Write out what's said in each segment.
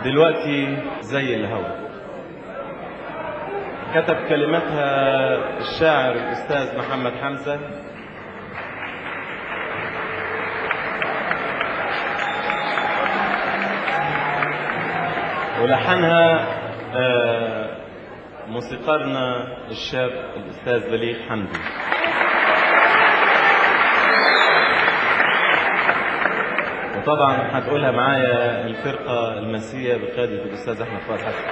دلوقتي زي الهوا كتب كلماتها الشاعر الأستاذ محمد حمزة ولحنها آه، موسيقارنا الشاب الأستاذ بليغ حمدي وطبعا هتقولها معايا الفرقة المسية بقيادة الأستاذ أحمد فؤاد حسن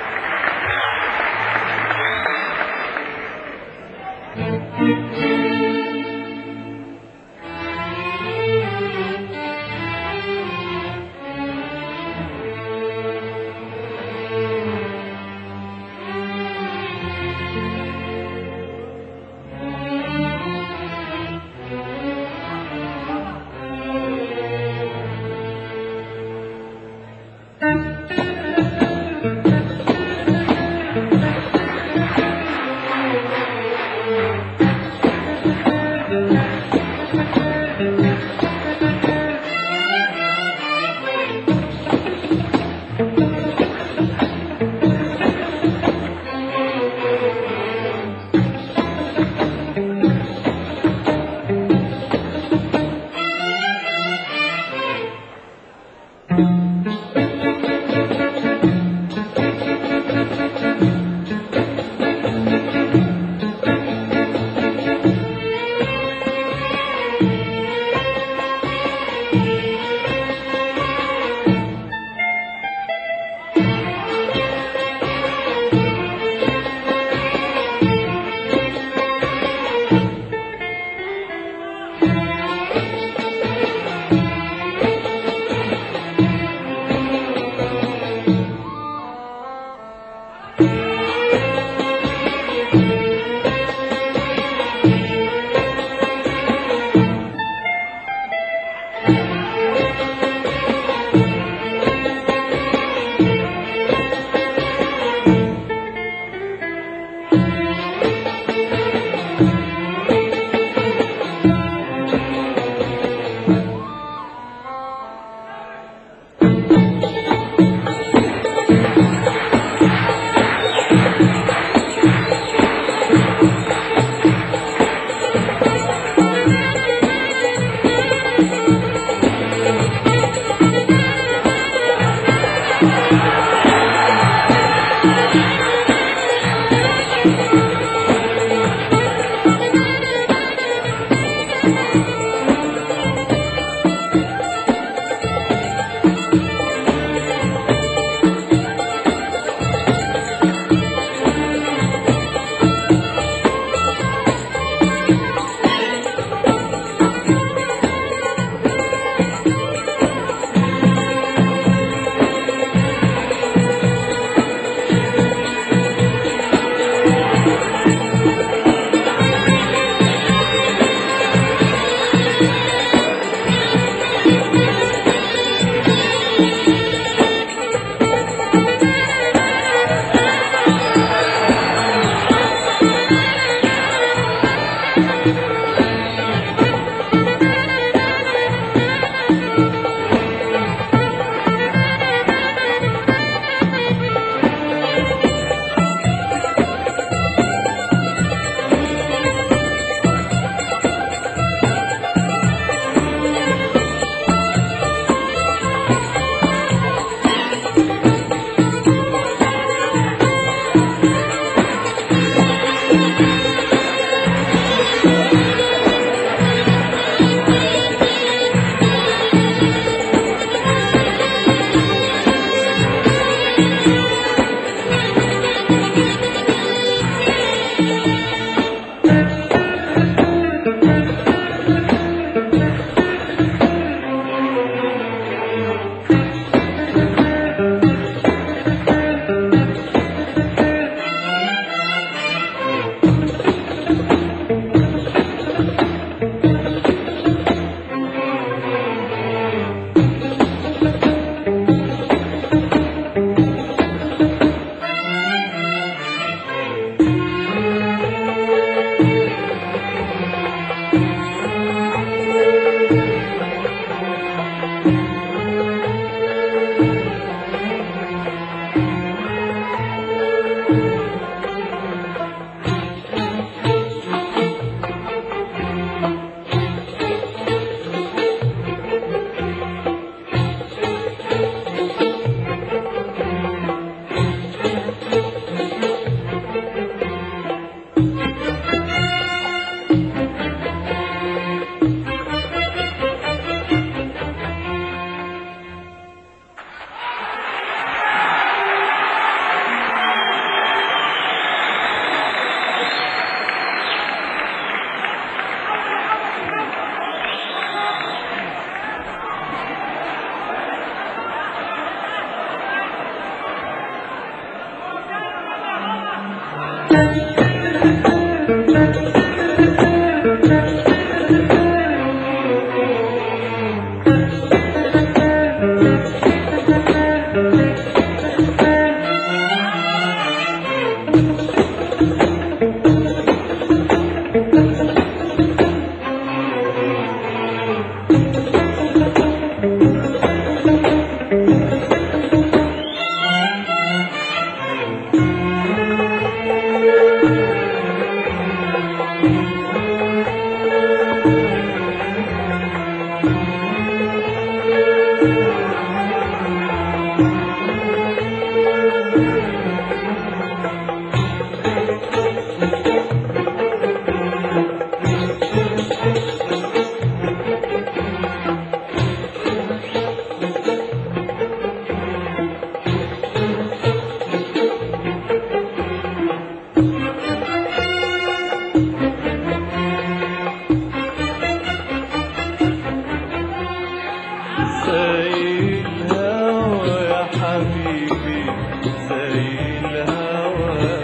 زي الهوى يا حبيبي زي الهوى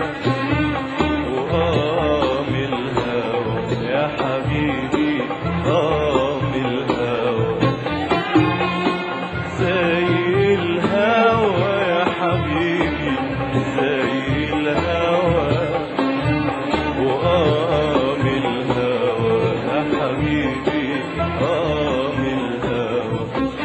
وقام الهوى يا حبيبي قام الهوى زي الهوى يا حبيبي زي الهوى وقام الهوى يا حبيبي قام الهوى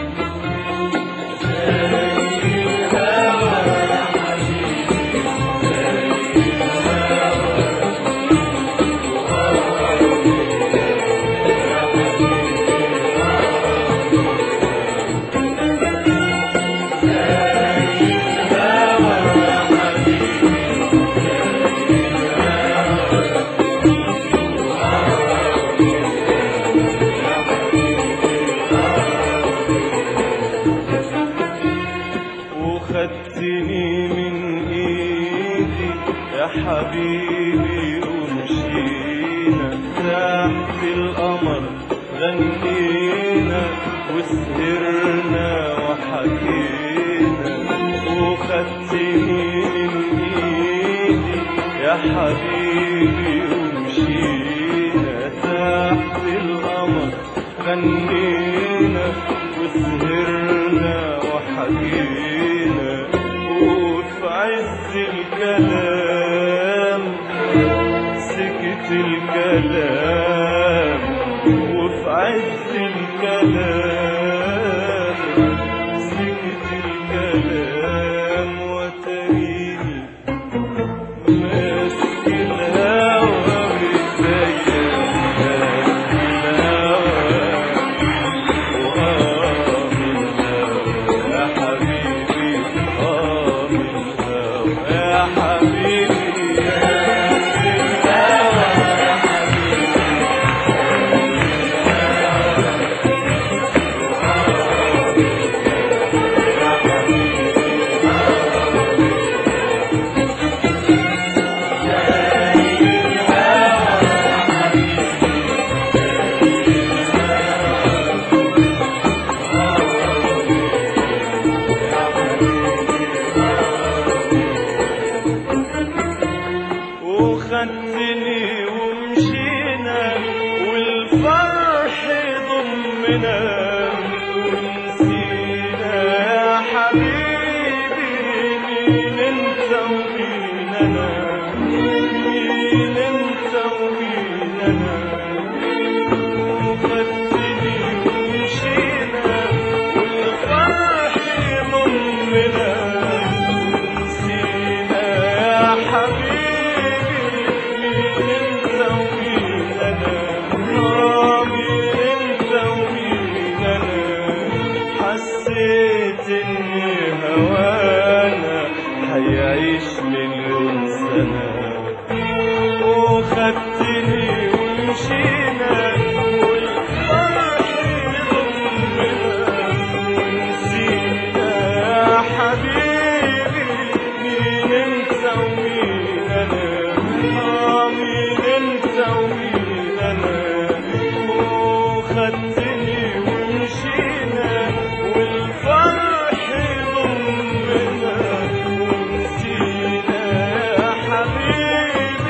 وخدتني من ايدي يا حبيبي ومشينا تحت القمر غنينا وسهرنا وحكينا وخدتني من ايدي يا حبيبي ومشينا تحت القمر غنينا وسهرنا وحكينا وفي عز الكلام سكت الكلام وفي عز الكلام سكت الكلام وتريني ماسك الهوى بإيديا ماسك الهوى وقام الهوى يا حبيبي قام الهوى يا حبيبي ماسك الهوى يا وخدتني ومشينا والفرح ضمنا ونسينا يا حبيبي مين انت ومين انا مين انت ومين انا وخدتني ومشينا والفرح ضمنا ونسينا يا حبيبي مين انت ومين انا آه، مين انت ومين انا حسيت اني هوانا هيعيش مليون سنه وخدتني ومشينا والفرح ضمنا ونسينا يا حبيبي مين انت ومين انا آه، مين انت ومين انا وخدتني ومشينا والفرح ضمنا ونسينا يا حبيبي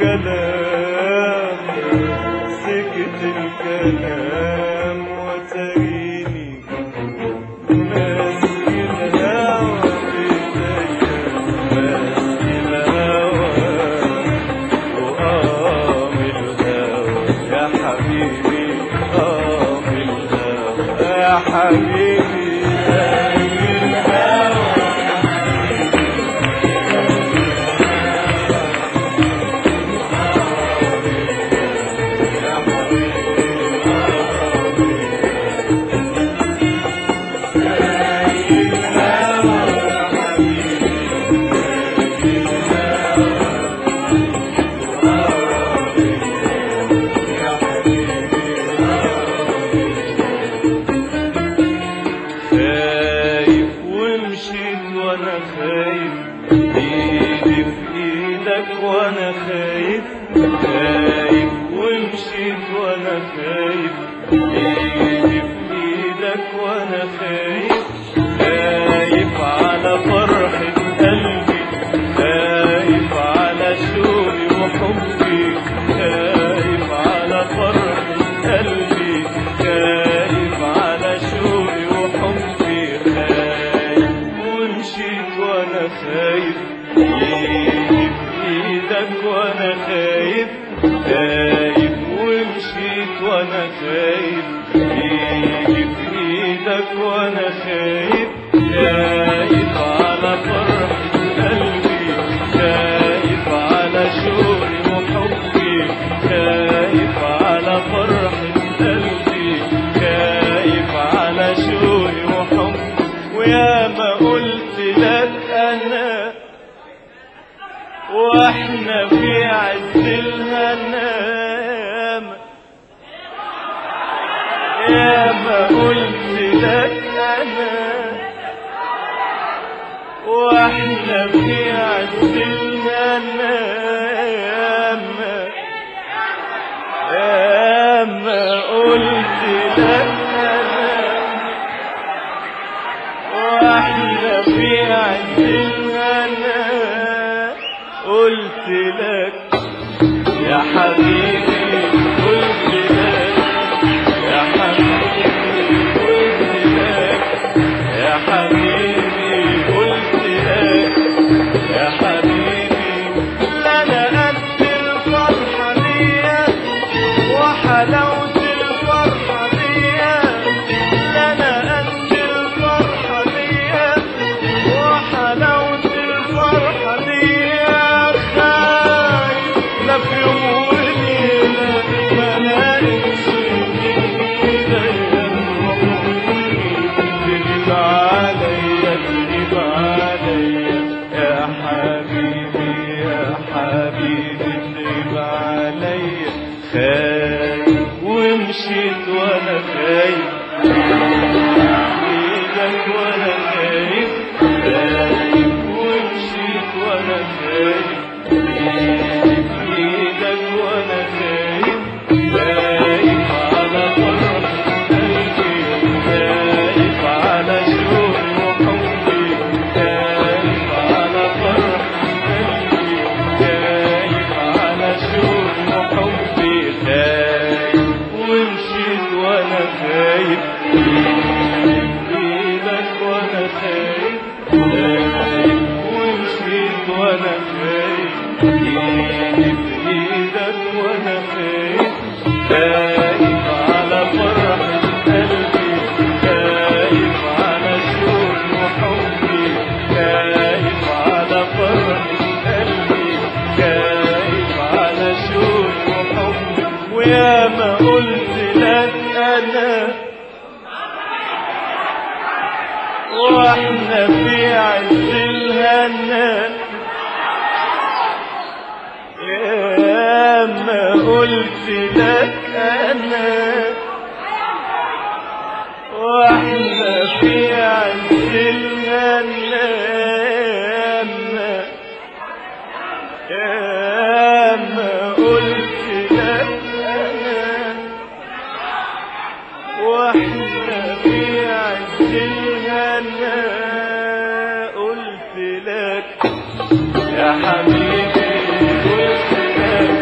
الكلام سكت الكلام وتريني ماسك الهوى بيديا ماسك الهوى وقام الهوى يا حبيبي قام الهوى يا حبيبي قام الهوى خايف ومشيت وانا خايف ايدي في ايدك وانا خايف خايف ومشيت وانا خايف ايدي في ايدك وانا خايف خايف على فرحة قلبي خايف على شوقي وحبي خايف على فرحة قلبي خايف على شوقي وحبي خايف ومشيت وانا خايف ايدي في ايدك وانا خايف خايف ومشيت وانا خايف ايدي في ايدك وانا خايف خايف على فرحة قلبي خايف على شوقي وحبي خايف على فرحة قلبي خايف على شوقي وحبي ويا ما قلت لك انا واحنا في عز الهنام يا ما قلت لك انا واحنا في عز الهنام يا ما قلت لك انا واحنا في عز الهنا قلت لك يا حبيبي قلت لك يا حبيبي قلت لك يا حبيبي قلت لك يا حبيبي لا انا قد الفرحه دي وحلاوه الفرحه دي لا انا قد الفرحه دي وحلاوه الفرحه دي خايف لا في يوم وليله ما لقيتش تغيب عليا تغيب عليا يا حبيبي يا حبيبي تغيب عليا خايف ومشيت وانا خايف ايدك وانا خايف خايف ومشيت وانا خايف ايدك وانا خايف خايف على فرح قلبي خايف على شوقي وحبي خايف على فرح قلبي خايف على شوقي وحبي خايف ومشيت وانا خايف ايدك وانا خايف خايف ومشيت وانا خايف ايدي في ايدك وانا خايف خايف على فرحة قلبي خايف على شوقي وحبي خايف على فرحة قلبي خايف على شوقي وحبي ويا ما قلت لك انا واحنا في عز الهنا يا ما قلت لك انا واحنا في عز الهنا يا ما قلت لك انا واحنا في عز الهنا قلت لك يا حبيبي قلت لك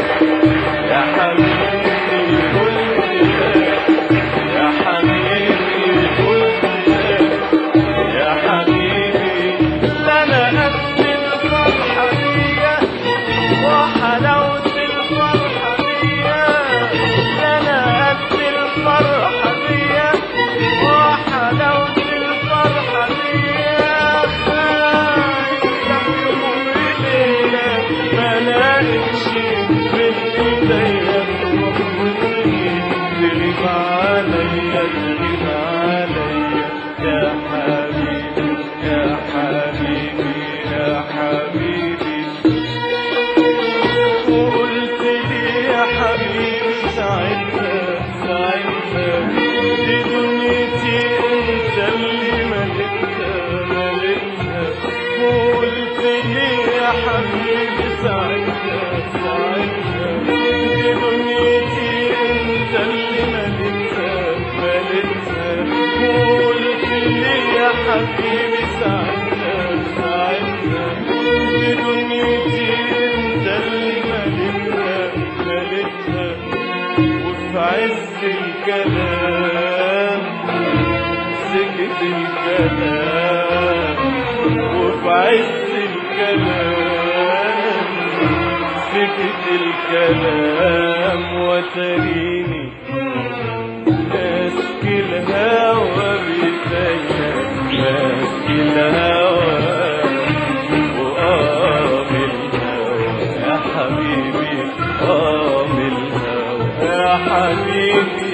ساعتها ساعتها دي دنيتي انت اللي ملكتها ملكتها وقلت لي يا حبيبي ساعتها ساعتها دي دنيتي انت اللي ملكتها ملكتها وفي عز الكلام سكت الكلام وفي عز الكلام سكت الكلام وتريني ماسك الهوى بيديا ماسك الهوى وقام الهوى يا حبيبي قام الهوى يا حبيبي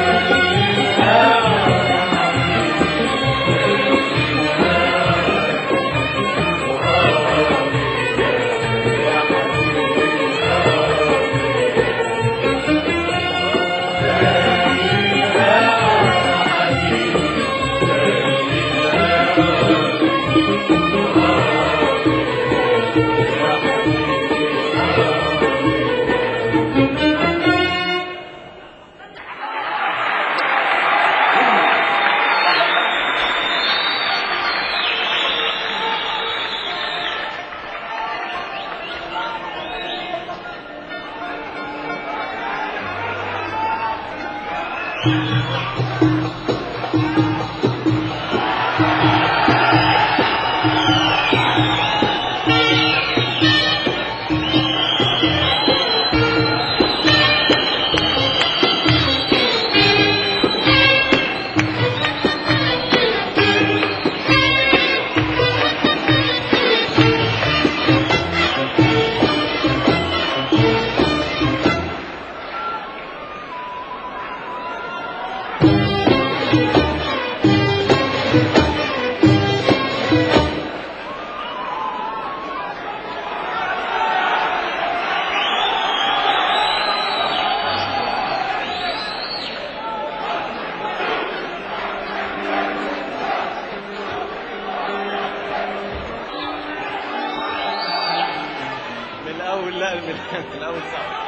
من الاول لا من من الاول صعب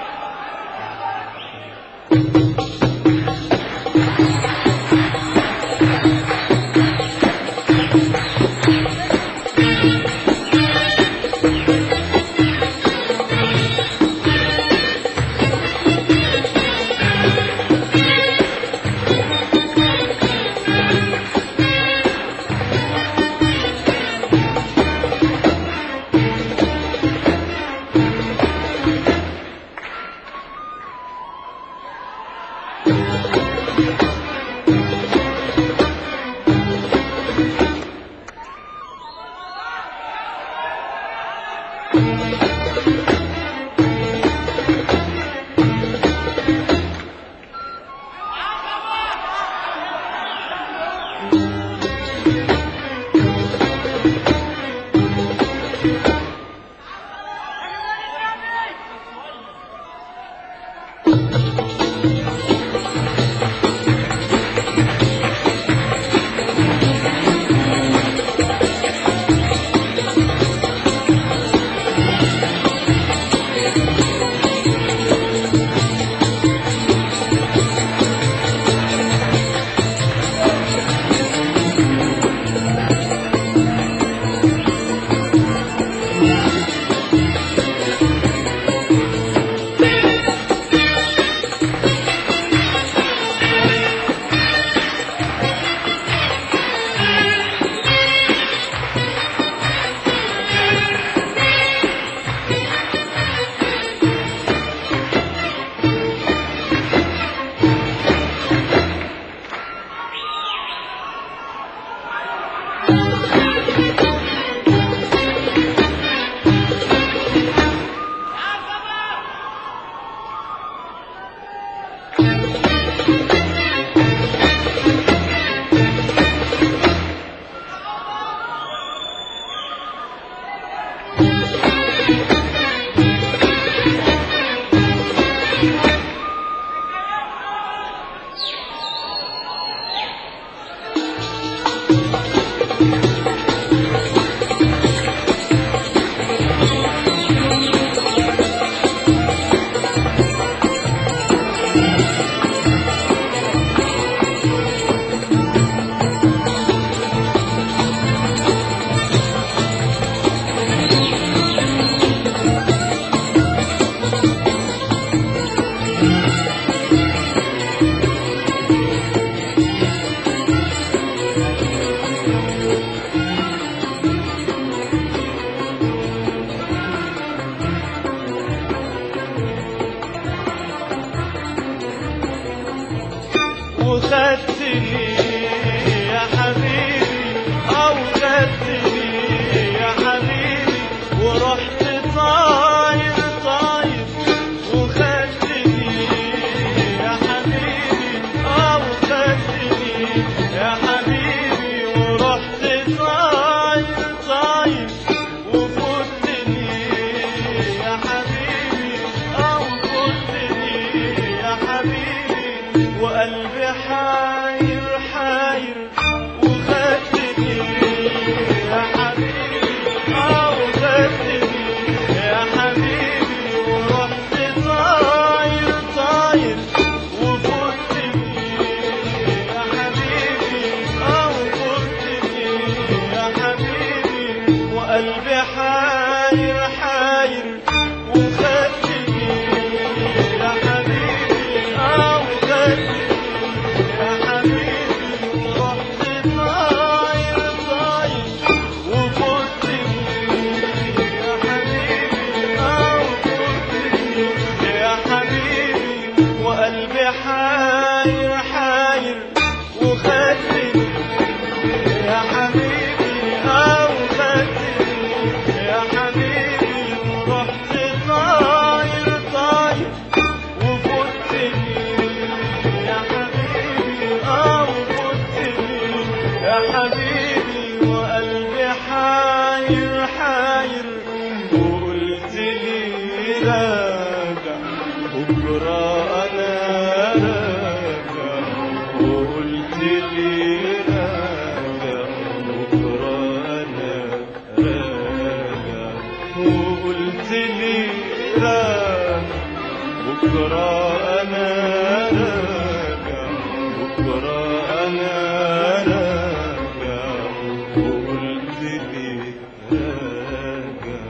وقلبي حاير حاير وخدني يا حبيبي اه وخدني يا حبيبي ورحت طاير طاير وفوتني يا حبيبي اه وفوتني يا حبيبي وقلبي حاير حاير وخدني يا حبيبي اه وخدني يا حبيبي ورحت طاير طاير وفوتني يا حبيبي اه وفوتني يا حبيبي وقلبي حاير حاير وقلت لي راجع بكرة أنا راجع وقلت لي راجع بكرة أنا راجع وقلت لي راجع بكرة أنا راجع بكرة أنا راجع وقلت لي راجع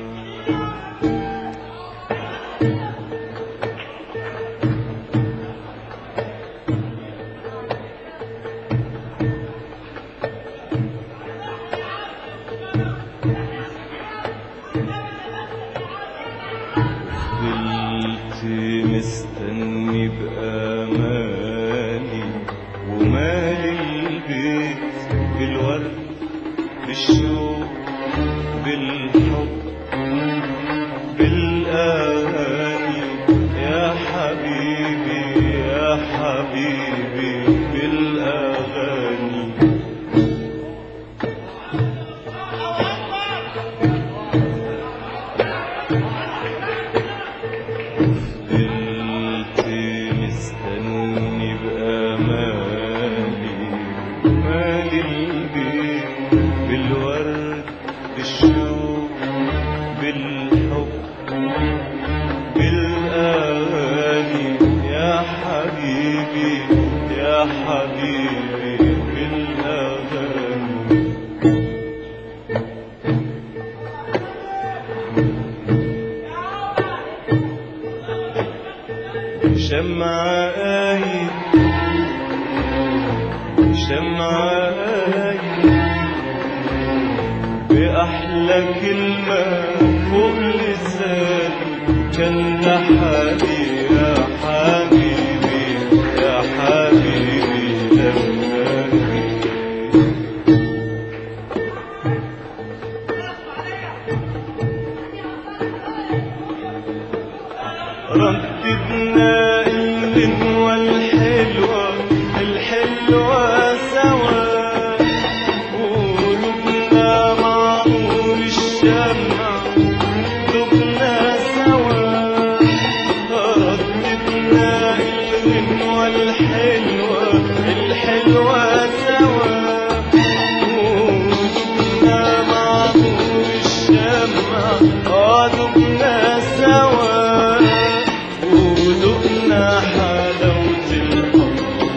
فضلت مستني بأماني ومالي البيت بالورد بالشوق بالحب بالأغاني يا حبيبي يا حبيبي بالأغاني فضلت مستني بأمالي مالي البيت بالورد بالشوق بالحب بالأغاني يا حبيبي يا حبيبي بالأغاني شمعة آية شمعة آية بأحلى كلمة فوق لساني كان ده حالي يا حبيبي يا حبيبي لما جيت رددنا الغنوة الحلوة الحلوة سوا قلوبنا مع نور الشمع دبنا سوا رددنا الغنوة الحلوة الحلوة سوا قلوبنا مع نور الشمع اه دبنا سوا ودقنا حلاوة الحب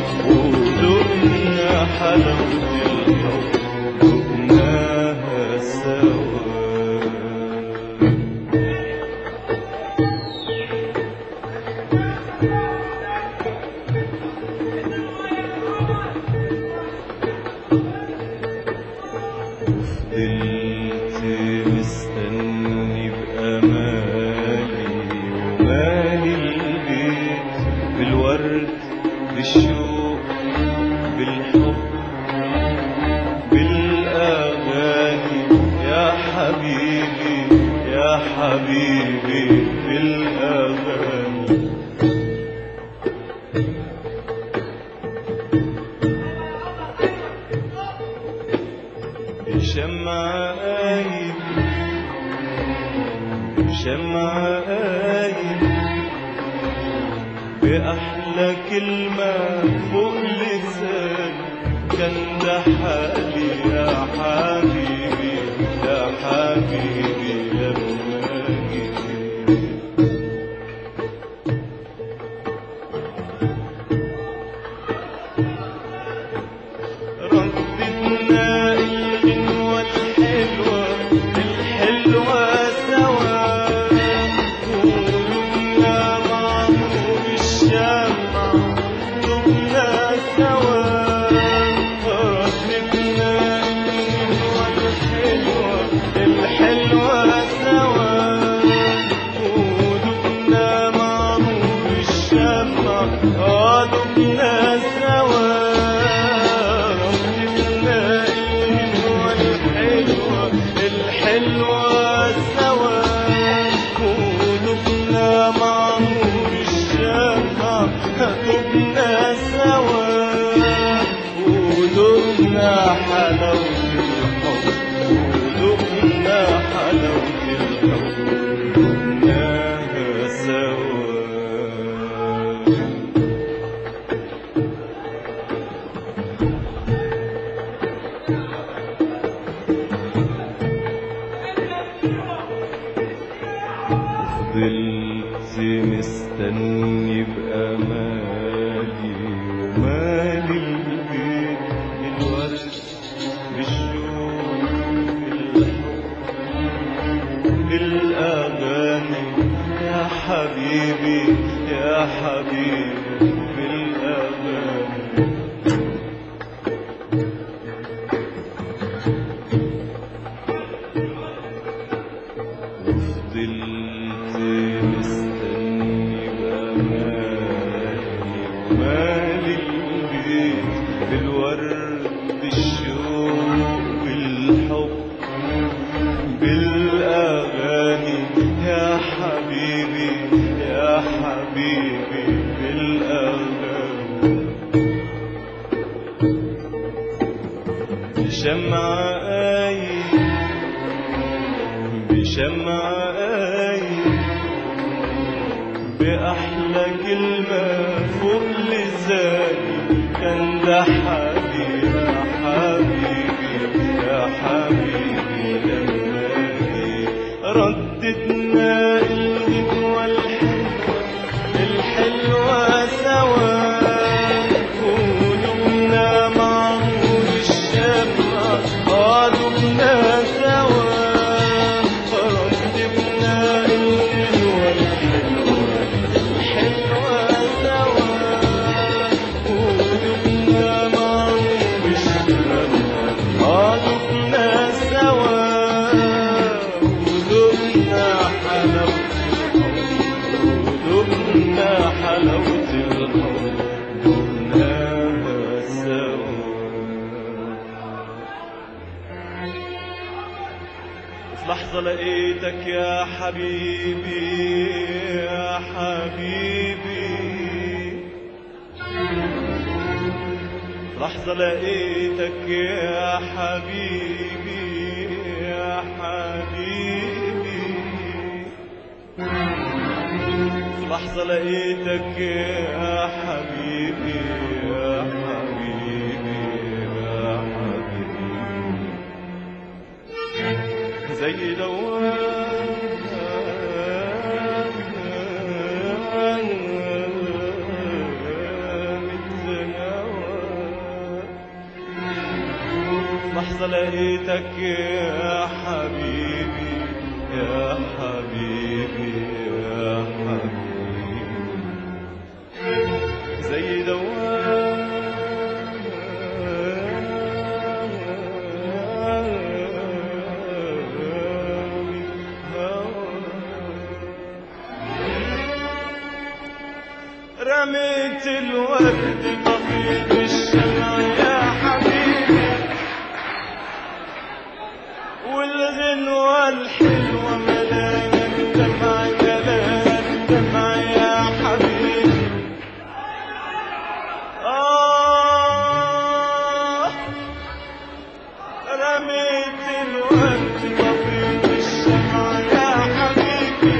ودقنا حلاوة الحب دقناها سوا فضلت مستني بأمالي ومالي البيت بالورد بالشوق بالحب بالأغاني يا حبيبي يا حبيبي بالأغاني شمعة آية شمعة آية بأحلى كلمة فوق لسان كان ده حالي يا حبيبي يا حبيبي لما جيت رددنا الغنوة الحلوة الحلوة سوا ودقنا مع نور الشمع آه دقنا سوا ربنا الحلوة الحلوة الحلوة سوا ودقنا مع نور الشمع دقنا سوا ودقنا حلاوة الحب ودقنا حلاوة الحب دقناها سوا فضلت مستني بأمالي ومالي البيت بالورد بالشوق بالحب بالأغاني يا حبيبي يا حبيبي بالأغاني وفضلت مستني بأمالي ومالي البيت بالورد بالشوق بالحب بالأغاني يا حبيبي يا حبيبي بالأغاني بشمع آي بشمع آي بأحلى كلمة فوق لساني كان ده حبيبي يا حبيبي يا حبيبي لما جه ردتنا الغنوة الحلوة الحلوة سوا قلوبنا مع نور الشمع قالوبنا سوا ردتنا الغنوة الحلوة الحلوة سوا قلوبنا مع نور الشمع قالوبنا سوا قلوبنا حلاوة ذقنا حلاوة الحب ذقناها سوا في لحظة لقيتك يا حبيبي يا حبيبي في لحظة لقيتك يا حبيبي يا حبيبي في لحظة لقيتك يا حبيبي يا حبيبي يا حبيبي زي دوام الزيوان لحظة لقيتك يا حبيبي يا حبيبي يا حبيبي زي دوام رميت الورد طفيت الشمع يا حبيبي والغنوة الحلوة ملاك دمع ملاك دمع يا حبيبي آه رميت الورد طفيت الشمع يا حبيبي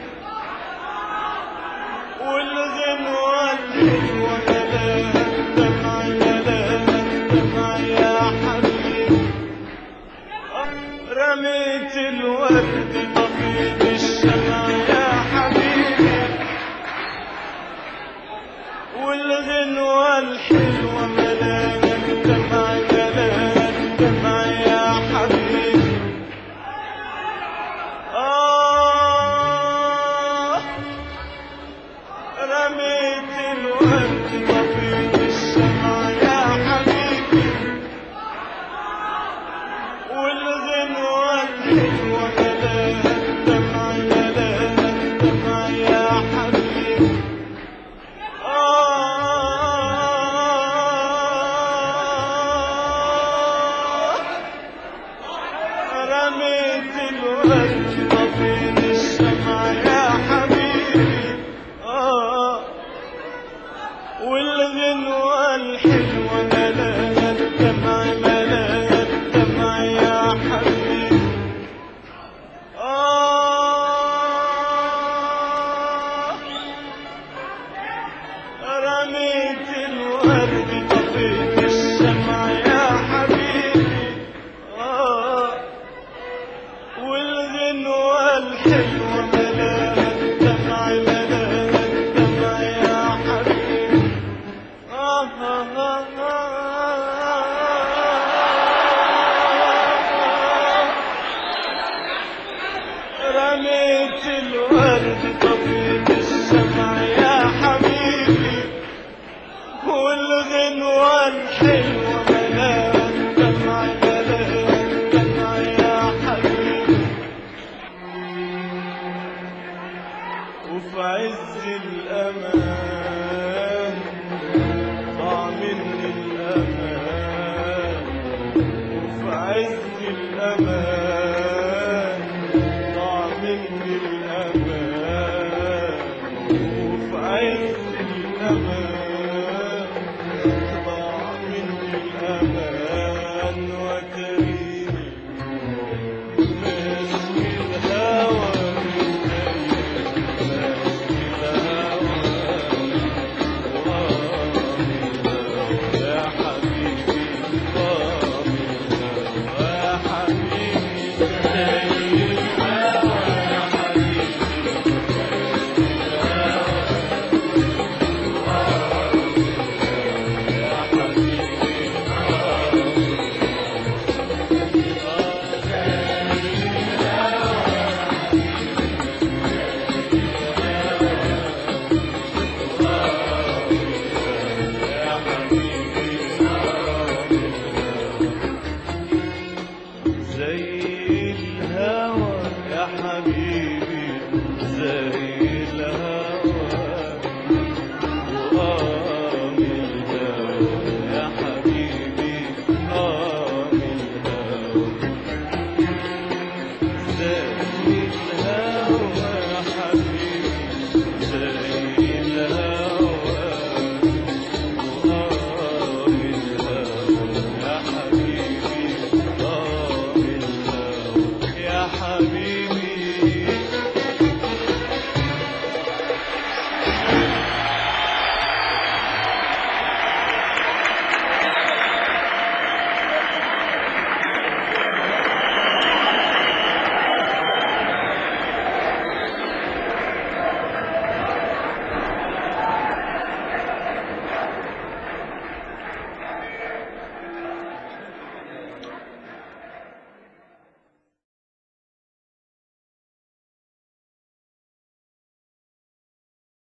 والغنوة الحلوة ملاك دمع ملاك دمع يا حبيبي رميت الورد طفيت الشمع يا حبيبي والغنوة الحلوة ملاك دمع ملاك دمع يا حبيبي آه رميت الورد طفيت الشمع يا حبيبي والغنوة والحلوة ملاها الدمع ملاها الدمع يا حبيبي آه رميت الورد طفين الشمع يا حبيبي آه والغنوة الحلوة ملاها الدمع ملاها الدمع يا حبيبي آه رميت الورد طفيت الشمع يا حبيبي آه والغنوة الحلوة ملاها الدمع ملاها الدمع يا حبيبي آه آه آه آه رميت الورد طفيت الشمع يا حبيبي والغنوة الحلوة ملاها الدمع ملاها الدمع يا حبيبي وفي عز الأمان ضاع مني الأمان وفي عز الأمان ضاع مني الأمان وفي عز الأمان ضاع مني الأمان وتريني ماشي الهوى من ماشي الهوى يا حبيبي يا حبيبي زي الهوى يا حبيبي يا حبيبي يا حبيبي زي الهوى يا حبيبي زي